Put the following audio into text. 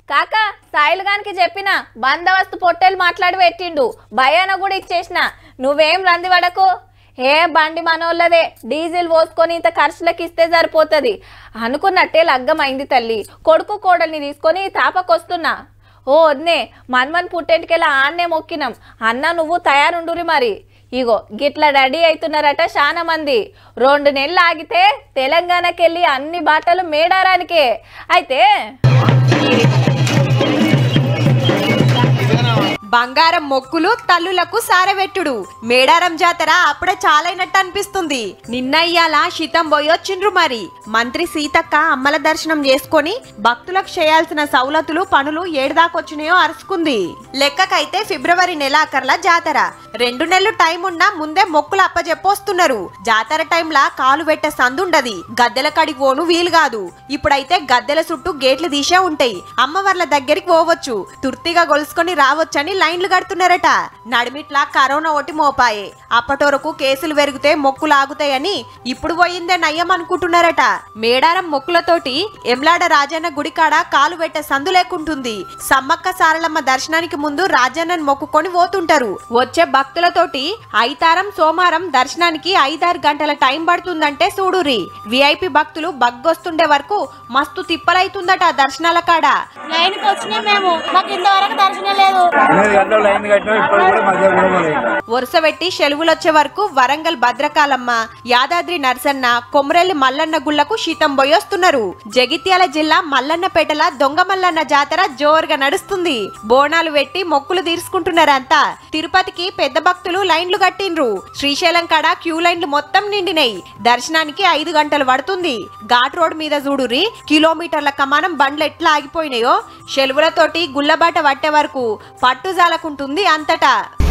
కాక సాయిల్ గానికి చెప్పిన బందోబస్తు పొట్టేలు మాట్లాడి పెట్టిండు భయాన కూడా ఇచ్చేసిన నువ్వేం రంది పడకు ఏ బండి మనోళ్ళదే డీజిల్ పోసుకొని ఇంత ఖర్చులకు ఇస్తే సరిపోతుంది అనుకున్నట్టే లగ్గమైంది తల్లి కొడుకు కోడల్ని తీసుకొని తాపకొస్తున్నా ఓ వద్నే మన్మన్ పుట్టేంటికెళ్ళి ఆన్నే మొక్కినాం అన్న నువ్వు తయారుండురి మరి ఇగో గిట్ల రెడీ అవుతున్నారట చాలా మంది రెండు నెలలు ఆగితే తెలంగాణకెళ్ళి అన్ని బాటలు మేడారానికే అయితే బంగారం మొక్కులు తల్లులకు సారవెట్టుడు మేడారం జాతర అప్పుడే చాలైనట్టు అనిపిస్తుంది నిన్న ఇయ్యాల శీతం పోయొచ్చిండ్రు మరి మంత్రి సీతక్క అమ్మల దర్శనం చేసుకొని భక్తులకు చేయాల్సిన సౌలతులు పనులు ఏడుదాకొచ్చినాయో అరుచుకుంది లెక్కకైతే ఫిబ్రవరి నెలాఖర్ల జాతర రెండు నెలలు టైం ఉన్నా ముందే మొక్కులు అప్పజెప్పొస్తున్నారు జాతర టైంలా కాలు పెట్టే సందుండది గద్దెల కడికి పోను వీలు కాదు ఇప్పుడైతే గద్దెల చుట్టూ గేట్లు తీసే ఉంటాయి అమ్మవార్ల దగ్గరికి పోవచ్చు తుర్తిగా గొలుసుకొని రావచ్చని లైన్లు కడుతున్నారట నడిమిట్లా కరోనా ఒకటి మోపాయే అప్పటోరకు కేసులు పెరిగితే మొక్కులు ఆగుతాయని ఇప్పుడు పోయిందే నయ్యం అనుకుంటున్నారట మేడారం మొక్కులతోటి ఎమ్లాడ రాజన్న గుడికాడ కాలు పెట్టే సందు లేకుంటుంది సమ్మక్క సారలమ్మ దర్శనానికి ముందు రాజన్నను మొక్కుకొని పోతుంటారు వచ్చే భక్తులతోటి ఐతారం సోమారం దర్శనానికి ఐదారు గంటల టైం పడుతుందంటే చూడురి విఐపి భక్తులు బగ్గొస్తుండే వరకు మస్తు తిప్పలైతుందట దర్శనాల కాడ లైన్ కి వచ్చినాం మేము మాకు ఇంతవరకు దర్శనం లేదు ఎనిమిది గంటలు లైన్ కట్టినాం ఇప్పుడు కూడా మధ్య కూడా పోలేదు వరుస పెట్టి సెలవులొచ్చే వరకు వరంగల్ భద్రకాలమ్మ యాదాద్రి నరసన్న కొమరెల్లి మల్లన్న గుళ్లకు శీతం పోయొస్తున్నారు జగిత్యాల జిల్లా మల్లన్నపేటల దొంగ మల్లన్న జాతర జోరుగా నడుస్తుంది బోనాలు పెట్టి మొక్కులు తీర్చుకుంటున్నారంతా తిరుపతికి పెద్ద భక్తులు లైన్లు కట్టిండ్రు శ్రీశైలం కాడ క్యూ లైన్లు మొత్తం నిండినాయి దర్శనానికి ఐదు గంటలు పడుతుంది ఘాట్ రోడ్ మీద చూడురి కిలోమీటర్ల కమానం బండ్లు ఎట్లా ఆగిపోయినాయో సెలవులతోటి గుల్లబాట పట్టే వరకు పట్టుజాలకుంటుంది అంతటా